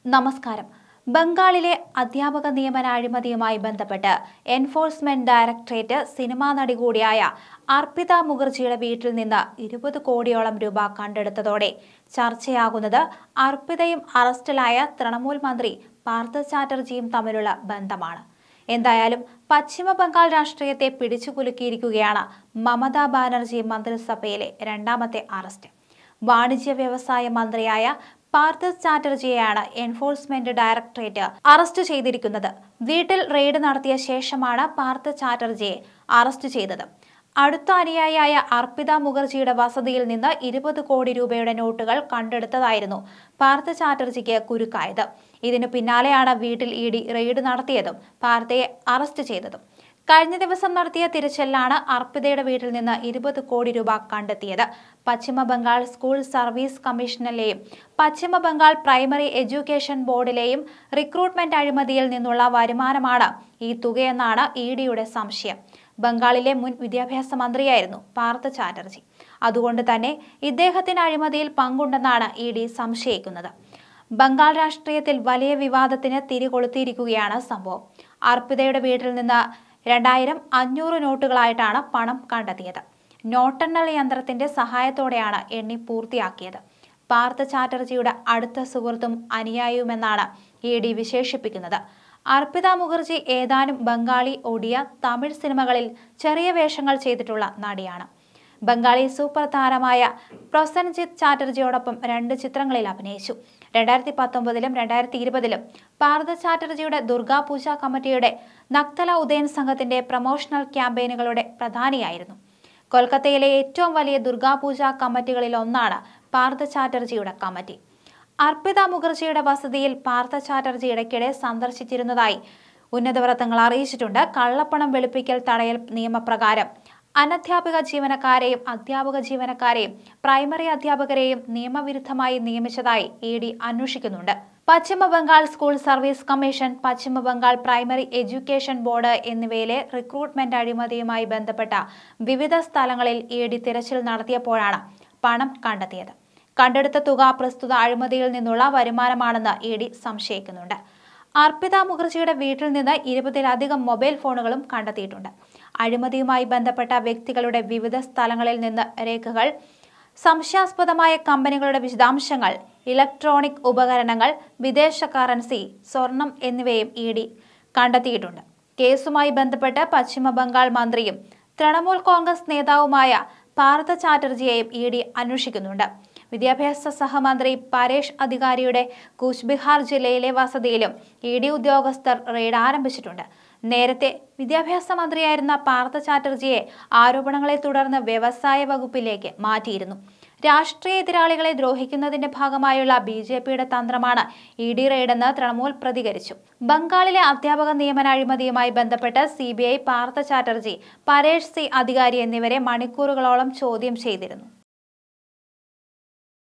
നമസ്കാരം ബംഗാളിലെ അധ്യാപക നിയമന അഴിമതിയുമായി ബന്ധപ്പെട്ട് എൻഫോഴ്സ്മെന്റ് ഡയറക്ടറേറ്റ് സിനിമാ നടി കൂടിയായ അർപ്പിത മുഖർജിയുടെ വീട്ടിൽ നിന്ന് ഇരുപത് കോടിയോളം രൂപ കണ്ടെടുത്തതോടെ ചർച്ചയാകുന്നത് അർപ്പിതയും അറസ്റ്റിലായ തൃണമൂൽ മന്ത്രി പാർത്ഥ ചാറ്റർജിയും തമ്മിലുള്ള ബന്ധമാണ് എന്തായാലും പശ്ചിമ ബംഗാൾ രാഷ്ട്രീയത്തെ പിടിച്ചുകുലുക്കിയിരിക്കുകയാണ് മമതാ ബാനർജി മന്ത്രിസഭയിലെ രണ്ടാമത്തെ അറസ്റ്റ് വാണിജ്യ വ്യവസായ മന്ത്രിയായ പാർത്ഥ ചാറ്റർജിയെയാണ് എൻഫോഴ്സ്മെന്റ് ഡയറക്ടറേറ്റ് അറസ്റ്റ് ചെയ്തിരിക്കുന്നത് വീട്ടിൽ റെയ്ഡ് നടത്തിയ ശേഷമാണ് പാർത്ഥ ചാറ്റർജിയെ അറസ്റ്റ് ചെയ്തത് അടുത്ത അനുയായിയായ അർപ്പിത മുഖർജിയുടെ വസതിയിൽ നിന്ന് ഇരുപത് കോടി രൂപയുടെ നോട്ടുകൾ കണ്ടെടുത്തതായിരുന്നു പാർത്ഥ ചാറ്റർജിക്ക് കുരുക്കായത് ഇതിനു പിന്നാലെയാണ് വീട്ടിൽ ഇ ഡി റെയ്ഡ് നടത്തിയതും പാർത്ഥയെ അറസ്റ്റ് ചെയ്തതും കഴിഞ്ഞ ദിവസം നടത്തിയ തിരച്ചിലാണ് അർപ്പിതയുടെ വീട്ടിൽ നിന്ന് ഇരുപത് കോടി രൂപ കണ്ടെത്തിയത് പശ്ചിമ ബംഗാൾ സ്കൂൾ സർവീസ് കമ്മീഷനിലെയും പശ്ചിമ ബംഗാൾ പ്രൈമറി എഡ്യൂക്കേഷൻ ബോർഡിലെയും റിക്രൂട്ട്മെന്റ് അഴിമതിയിൽ നിന്നുള്ള വരുമാനമാണ് ഈ തുകയെന്നാണ് ഇ ഡിയുടെ സംശയം ബംഗാളിലെ മുൻ വിദ്യാഭ്യാസ മന്ത്രിയായിരുന്നു പാർത്ഥ ചാറ്റർജി അതുകൊണ്ട് തന്നെ ഇദ്ദേഹത്തിന് അഴിമതിയിൽ പങ്കുണ്ടെന്നാണ് ഇ ഡി സംശയിക്കുന്നത് ബംഗാൾ രാഷ്ട്രീയത്തിൽ വലിയ വിവാദത്തിന് തിരികൊളുത്തിയിരിക്കുകയാണ് സംഭവം അർപ്പിതയുടെ വീട്ടിൽ നിന്ന് രണ്ടായിരം അഞ്ഞൂറ് നോട്ടുകളായിട്ടാണ് പണം കണ്ടെത്തിയത് നോട്ടെണ്ണൽ യന്ത്രത്തിന്റെ സഹായത്തോടെയാണ് എണ്ണി പൂർത്തിയാക്കിയത് പാർത്ഥ ചാറ്റർജിയുടെ അടുത്ത സുഹൃത്തും അനുയായിയുമെന്നാണ് ഇ ഡി വിശേഷിപ്പിക്കുന്നത് അർപ്പിത മുഖർജി ഏതാനും ബംഗാളി ഒഡിയ തമിഴ് സിനിമകളിൽ ചെറിയ വേഷങ്ങൾ ചെയ്തിട്ടുള്ള നടിയാണ് ബംഗാളി സൂപ്പർ താരമായ പ്രൊസൻജിത്ത് ചാറ്റർജിയോടൊപ്പം രണ്ട് ചിത്രങ്ങളിൽ അഭിനയിച്ചു രണ്ടായിരത്തി പത്തൊമ്പതിലും രണ്ടായിരത്തി ഇരുപതിലും പാർത്ഥ ചാറ്റർജിയുടെ ദുർഗാപൂജ കമ്മിറ്റിയുടെ നക്തല ഉദയൻ സംഘത്തിന്റെ പ്രൊമോഷണൽ ക്യാമ്പയിനുകളുടെ പ്രധാനിയായിരുന്നു കൊൽക്കത്തയിലെ ഏറ്റവും വലിയ ദുർഗാപൂജ കമ്മിറ്റികളിൽ ഒന്നാണ് പാർത്ഥ ചാറ്റർജിയുടെ കമ്മിറ്റി അർപ്പിത മുഖർജിയുടെ വസതിയിൽ പാർത്ഥ ചാറ്റർജി ഇടയ്ക്കിടെ സന്ദർശിച്ചിരുന്നതായി ഉന്നത വൃത്തങ്ങൾ അറിയിച്ചിട്ടുണ്ട് കള്ളപ്പണം വെളുപ്പിക്കൽ തടയൽ നിയമപ്രകാരം അനധ്യാപക ജീവനക്കാരെയും അധ്യാപക ജീവനക്കാരെയും പ്രൈമറി അധ്യാപകരെയും നിയമവിരുദ്ധമായി നിയമിച്ചതായി ഇ ഡി അന്വേഷിക്കുന്നുണ്ട് പശ്ചിമ ബംഗാൾ സ്കൂൾ സർവീസ് കമ്മീഷൻ പശ്ചിമ ബംഗാൾ പ്രൈമറി എഡ്യൂക്കേഷൻ ബോർഡ് എന്നിവയിലെ റിക്രൂട്ട്മെന്റ് അഴിമതിയുമായി ബന്ധപ്പെട്ട വിവിധ സ്ഥലങ്ങളിൽ ഇ ഡി തിരച്ചിൽ നടത്തിയപ്പോഴാണ് പണം കണ്ടെത്തിയത് കണ്ടെടുത്ത തുക പ്രസ്തുത അഴിമതിയിൽ നിന്നുള്ള വരുമാനമാണെന്ന് ഇ ഡി സംശയിക്കുന്നുണ്ട് അർപ്പിത മുഖർജിയുടെ വീട്ടിൽ നിന്ന് ഇരുപതിലധികം മൊബൈൽ ഫോണുകളും കണ്ടെത്തിയിട്ടുണ്ട് അഴിമതിയുമായി ബന്ധപ്പെട്ട വ്യക്തികളുടെ വിവിധ സ്ഥലങ്ങളിൽ നിന്ന് രേഖകൾ സംശയാസ്പദമായ കമ്പനികളുടെ വിശദാംശങ്ങൾ ഇലക്ട്രോണിക് ഉപകരണങ്ങൾ വിദേശ കറൻസി സ്വർണം എന്നിവയും ഇ ഡി കണ്ടെത്തിയിട്ടുണ്ട് കേസുമായി ബന്ധപ്പെട്ട് പശ്ചിമ ബംഗാൾ മന്ത്രിയും തൃണമൂൽ കോൺഗ്രസ് നേതാവുമായ പാർത്ഥ ചാറ്റർജിയെയും ഇ ഡി അന്വേഷിക്കുന്നുണ്ട് വിദ്യാഭ്യാസ സഹമന്ത്രി പരേഷ് അധികാരിയുടെ കൂച്ച്ബിഹാർ ജില്ലയിലെ വസതിയിലും ഇ ഡി ഉദ്യോഗസ്ഥർ റെയ്ഡ് ആരംഭിച്ചിട്ടുണ്ട് നേരത്തെ വിദ്യാഭ്യാസ മന്ത്രിയായിരുന്ന പാർത്ഥ ചാറ്റർജിയെ ആരോപണങ്ങളെ തുടർന്ന് വ്യവസായ വകുപ്പിലേക്ക് മാറ്റിയിരുന്നു രാഷ്ട്രീയ എതിരാളികളെ ദ്രോഹിക്കുന്നതിന്റെ ഭാഗമായുള്ള ബി ജെ പിയുടെ തന്ത്രമാണ് ഇ ഡി റെയ്ഡെന്ന് തൃണമൂൽ പ്രതികരിച്ചു ബംഗാളിലെ അധ്യാപക നിയമന അഴിമതിയുമായി ബന്ധപ്പെട്ട് C B I Partha Chatterjee Paresh C Adhikari എന്നിവരെ മണിക്കൂറുകളോളം ചോദ്യം ചെയ്തിരുന്നു